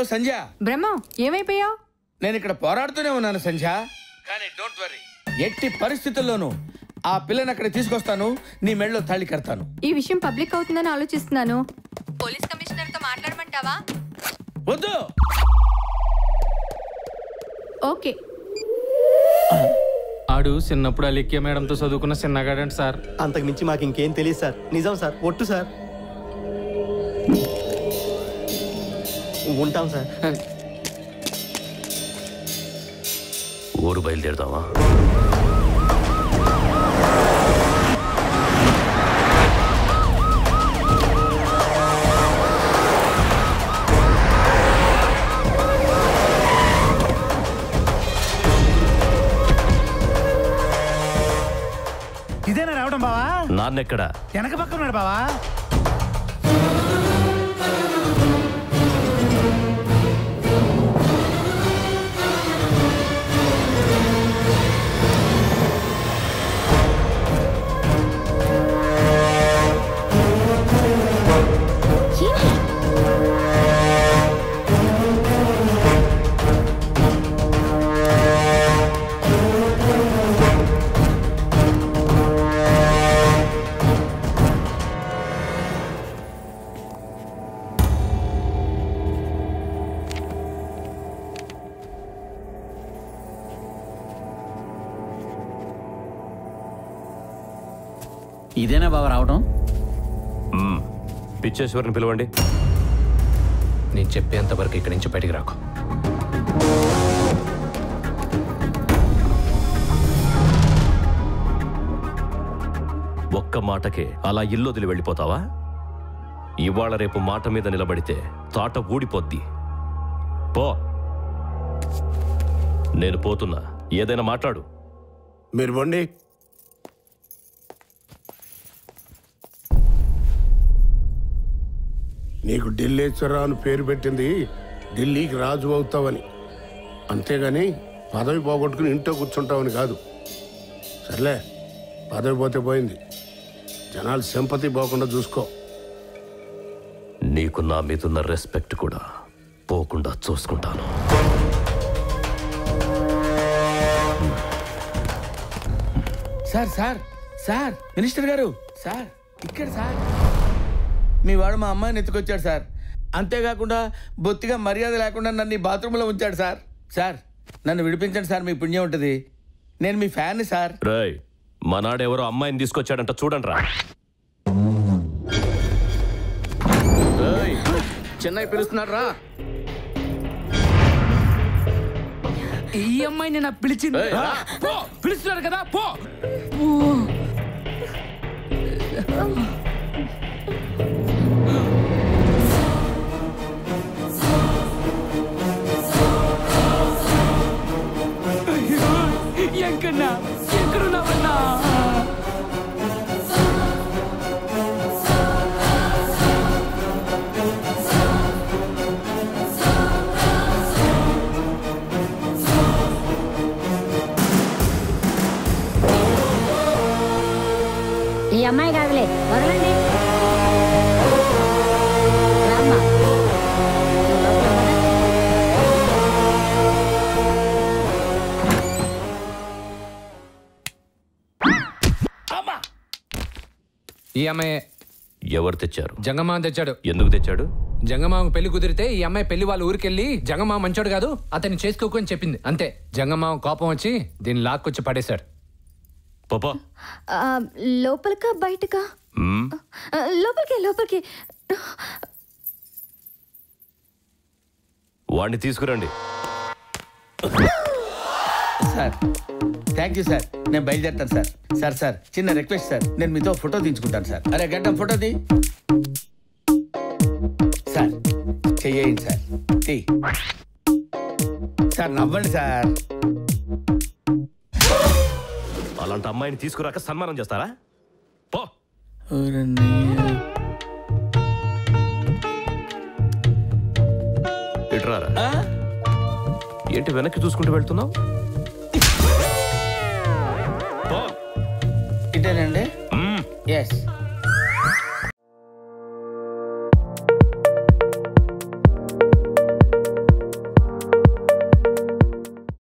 Hello సంధ్య బ్రహ్మ ఏమైపోయావు నేను ఇక్కడ పోరాడుతూనే ఉన్నాను సంధ్య కానీ డోంట్ వరీ ఎట్టి పరిస్థితుల్లోనూ ఆ పిల్లని అక్కడ తీసుకొస్తాను నీ మెడలో తాళి కడతాను ఈ విషయం పబ్లిక్ అవుతుందని ఆలోచిస్తున్నాను పోలీస్ కమిషనర్ తో మాట్లాడమంటావా వద్దు ఓకే ఆడు చిన్నప్పుడు అలిక్య మేడంతో చదువుకున్న చిన్నగాడంట సార్ అంతకు మించి మాకు ఇంకేం తెలియదు సార్ నిజం సార్ ఒట్టు సార్ ఉంటాం సార్ ఊరు బయలుదేరుదామా ఇదేనా రావడం బావా నాన్నెక్కడా వెనక పక్క ఉన్నాడు బావా ఇదేనా బావ రావడం మ్మ్. పిచ్చేశ్వరిని పిలవండి నేను చెప్పేంత వరకు ఇక్కడి నుంచి బయటికి రాకు ఒక్క మాటకే అలా ఇల్లు వదిలి వెళ్ళిపోతావా ఇవాళ రేపు మాట మీద నిలబడితే తాట ఊడిపోద్ది పో నేను పోతున్నా ఏదైనా మాట్లాడు మీరు బండి నీకు ఢిల్లీశ్వరరావు అని పేరు పెట్టింది ఢిల్లీకి రాజు అవుతావని అంతేగాని పదవి పోగొట్టుకుని ఇంట్లో కూర్చుంటావని కాదు సర్లే పదవి పోతే పోయింది జనాలు సింపతి పోకుండా చూసుకో నీకు నా మీదున్న రెస్పెక్ట్ కూడా పోకుండా చూసుకుంటాను సార్ సార్ సార్ మినిస్టర్ గారు సార్ ఇక్కడ సార్ మీ వాడు మా అమ్మాయిని ఎత్తుకొచ్చాడు సార్ అంతేకాకుండా బొత్తిగా మర్యాద లేకుండా నన్ను ఈ బాత్రూంలో ఉంచాడు సార్ సార్ నన్ను విడిపించండి సార్ మీ పుణ్యం ఉంటుంది నేను మీ ఫ్యాన్ని సార్ రేయ్ మనాడెవరో అమ్మాయిని తీసుకొచ్చాడంట చూడండిరా చెన్నై పిలుస్తున్నాడు రా ఈ అమ్మాయిని నా పిలిచింది ఏయ్, రా. పో పిలుస్తున్నారు కదా పో ఎక్కడన్నా ఎక్కడున్నావన్నా ఈ అమ్మాయి కాదులే వదలండి రామ్మా. ఈ అమ్మాయి ఎవరు తెచ్చారు జంగమామ తెచ్చాడు ఎందుకు తెచ్చాడు జంగమామ పెళ్లి కుదిరితే ఈ అమ్మాయి పెళ్లి వాళ్ళ ఊరికెళ్ళి జంగమామ మంచోడు కాదు అతన్ని చేసుకోకు అని చెప్పింది అంతే జంగమామ కోపం వచ్చి దీన్ని లాక్కొచ్చి పడేశాడు పాపా ఆ, లోపలికా బయటకా మ్మ్. ఆ, లోపలికి లోపలికి వాణ్ణి తీసుకురండి సార్ థ్యాంక్ యూ సార్ నేను బయలుదేరుతాను సార్ సార్ సార్ చిన్న రిక్వెస్ట్ సార్ నేను మీతో ఫోటో తీయించుకుంటాను సార్ అరే గడ్డం ఫోటో తీ సార్ చెయ్యండి సార్ తీ సార్ నవ్వండి సార్ అలాంటి అమ్మాయిని తీసుకురాక సన్మానం చేస్తారా పో ఇటురారా ఏంటి వెనక్కి చూసుకుంటూ వెళ్తున్నావు పో ఇదేనండి మ్మ్. ఎస్